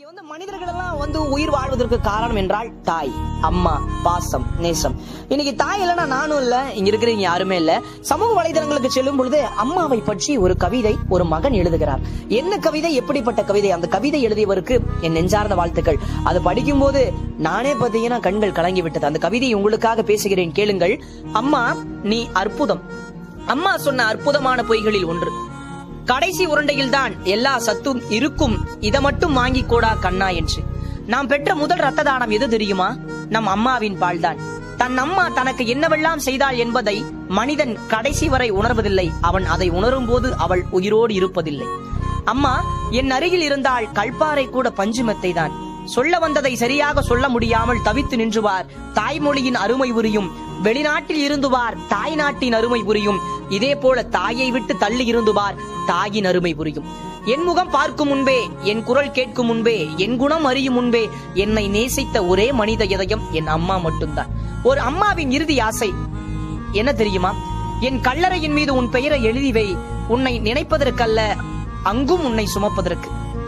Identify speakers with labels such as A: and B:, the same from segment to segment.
A: இங்க வந்து மனிதர்கள் எல்லாம் வந்து உயிர் வாழ்வதற்கு காரணம் என்றால் தாய் அம்மா பாசம் நேசம் இன்னைக்கு தாய் இல்லைன்னா நானும் இல்ல இங்க இருக்கிறவங்க யாருமே இல்ல சமூக வலைதளங்களுக்கு செல்லும் பொழுது அம்மாவை பற்றி ஒரு கவிதை ஒரு மகன் எழுதுகிறார் என்ன கவிதை எப்படிப்பட்ட கவிதை அந்த கவிதை எழுதியவருக்கு என் நெஞ்சார்ந்த வாழ்த்துக்கள் அது படிக்கும் போது நானே பாத்தீங்கன்னா கண்கள் கலங்கி விட்டது அந்த கவிதையை உங்களுக்காக பேசுகிறேன் கேளுங்கள் அம்மா நீ அற்புதம் அம்மா சொன்ன அற்புதமான பொய்களில் ஒன்று கடைசி உருண்டையில் தான் எல்லா சத்தும் இருக்கும் இத மட்டும் வாங்கி கோடா கண்ணா என்று நாம் பெற்ற முதல் ரத்த தானம் எது தெரியுமா நம் அம்மாவின் பால்தான் தன் அம்மா தனக்கு என்னவெல்லாம் செய்தாள் என்பதை மனிதன் கடைசி வரை உணர்வதில்லை அவன் அதை உணரும் போது அவள் உயிரோடு இருப்பதில்லை அம்மா என் அருகில் இருந்தால் கல்பாறை கூட பஞ்சுமெத்தை தான் சொல்ல வந்ததை சரியாக சொல்ல முடியாமல் தவித்து நின்றுவார் தாய்மொழியின் அருமை புரியும் வெளிநாட்டில் இருந்துவார் தாய் நாட்டின் அருமை புரியும் இதே போல தாயை விட்டு தள்ளி இருந்துவார் தாயின் அருமை புரியும் என் முகம் பார்க்கும் முன்பே என் குரல் கேட்கும் முன்பே என் குணம் அறியும் முன்பே என்னை நேசித்த ஒரே மனித இதயம் என் அம்மா மட்டும்தான் ஒரு அம்மாவின் இறுதி ஆசை என்ன தெரியுமா என் கல்லறையின் மீது உன் பெயரை எழுதி வை உன்னை நினைப்பதற்கல்ல அங்கும் உன்னை சுமப்பதற்கு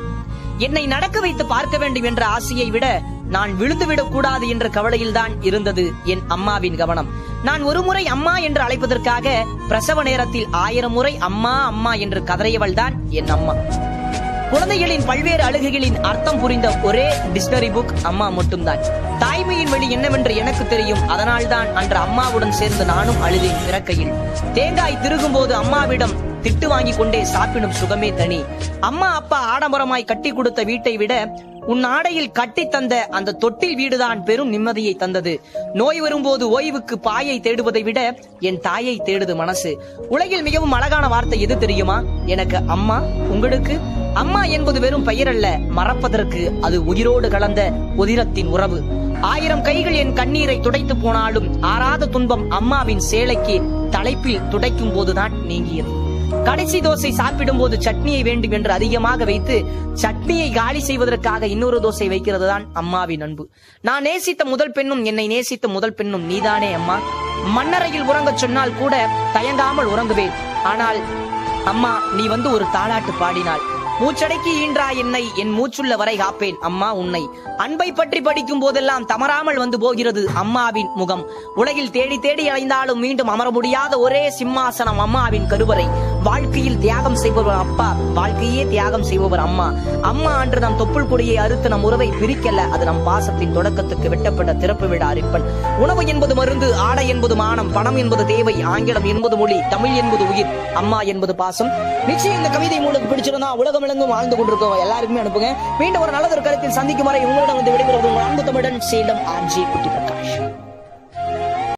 A: என்னை நடக்க வைத்து பார்க்க வேண்டும் என்ற ஆசையை விட நான் விழுந்துவிடக் கூடாது என்ற கவலையில்தான் இருந்தது என் அம்மாவின் கவனம் நான் ஒரு முறை அம்மா என்று அழைப்பதற்காக பிரசவ நேரத்தில் ஆயிரம் முறை அம்மா அம்மா என்று கதறியவள் தான் என் அம்மா குழந்தைகளின் பல்வேறு அழுகைகளின் அர்த்தம் புரிந்த ஒரே டிக்ஷனரி புக் அம்மா மட்டும்தான் தாய்மையின் வழி என்னவென்று எனக்கு தெரியும் அதனால்தான் அன்று அம்மாவுடன் சேர்ந்து நானும் அழுதேன் பிறக்கையில் தேங்காய் திருகும் போது அம்மாவிடம் திட்டு வாங்கி கொண்டே சாப்பிடும் சுகமே தனி அம்மா அப்பா ஆடம்பரமாய் கட்டி கொடுத்த வீட்டை விட உன் ஆடையில் கட்டி தந்த அந்த தொட்டில் வீடுதான் பெரும் நிம்மதியை தந்தது நோய் வரும்போது ஓய்வுக்கு பாயை தேடுவதை விட என் தாயை தேடுது மனசு உலகில் மிகவும் அழகான வார்த்தை எது தெரியுமா எனக்கு அம்மா உங்களுக்கு அம்மா என்பது வெறும் பெயர் அல்ல மறப்பதற்கு அது உயிரோடு கலந்த உதிரத்தின் உறவு ஆயிரம் கைகள் என் கண்ணீரை துடைத்து போனாலும் ஆறாத துன்பம் அம்மாவின் சேலைக்கு தலைப்பில் துடைக்கும் போதுதான் நீங்கியது கடைசி தோசை சாப்பிடும் போது சட்னியை வேண்டும் என்று அதிகமாக வைத்து சட்னியை காலி செய்வதற்காக இன்னொரு தோசை வைக்கிறது தான் அம்மாவின் அன்பு நான் நேசித்த முதல் பெண்ணும் என்னை நேசித்த முதல் பெண்ணும் நீதானே அம்மா மண்ணறையில் உறங்கச் சொன்னால் கூட தயங்காமல் உறங்குவேன் ஆனால் அம்மா நீ வந்து ஒரு தாலாட்டு பாடினாள் மூச்சடக்கி ஈன்றா என்னை என் மூச்சுள்ள வரை காப்பேன் அம்மா உன்னை அன்பை பற்றி படிக்கும் போதெல்லாம் தமராமல் வந்து போகிறது அம்மாவின் முகம் உலகில் தேடி தேடி அலைந்தாலும் மீண்டும் அமர முடியாத ஒரே சிம்மாசனம் அம்மாவின் கருவறை வாழ்க்கையில் தியாகம் செய்பவர் அப்பா வாழ்க்கையே தியாகம் செய்பவர் அம்மா அம்மா அன்று நம் தொப்புள் கொடியை அறுத்து நம் உறவை பிரிக்கல அது நம் பாசத்தின் தொடக்கத்துக்கு வெட்டப்பட்ட திறப்பு விழா அரிப்பன் உணவு என்பது மருந்து ஆடை என்பது மானம் பணம் என்பது தேவை ஆங்கிலம் என்பது மொழி தமிழ் என்பது உயிர் அம்மா என்பது பாசம் நிச்சயம் இந்த கவிதை உங்களுக்கு பிடிச்சிருந்தா உலகம் எங்கும் வாழ்ந்து கொண்டிருக்கோம் எல்லாருக்குமே அனுப்புங்க மீண்டும் ஒரு நல்லதொரு கருத்தில் சந்திக்கும் வரை உங்களிடம் வந்து விடைபெறுவது உங்கள் அன்பு தமிழன் சேலம் ஆர்ஜி குட்டி பிரகாஷ்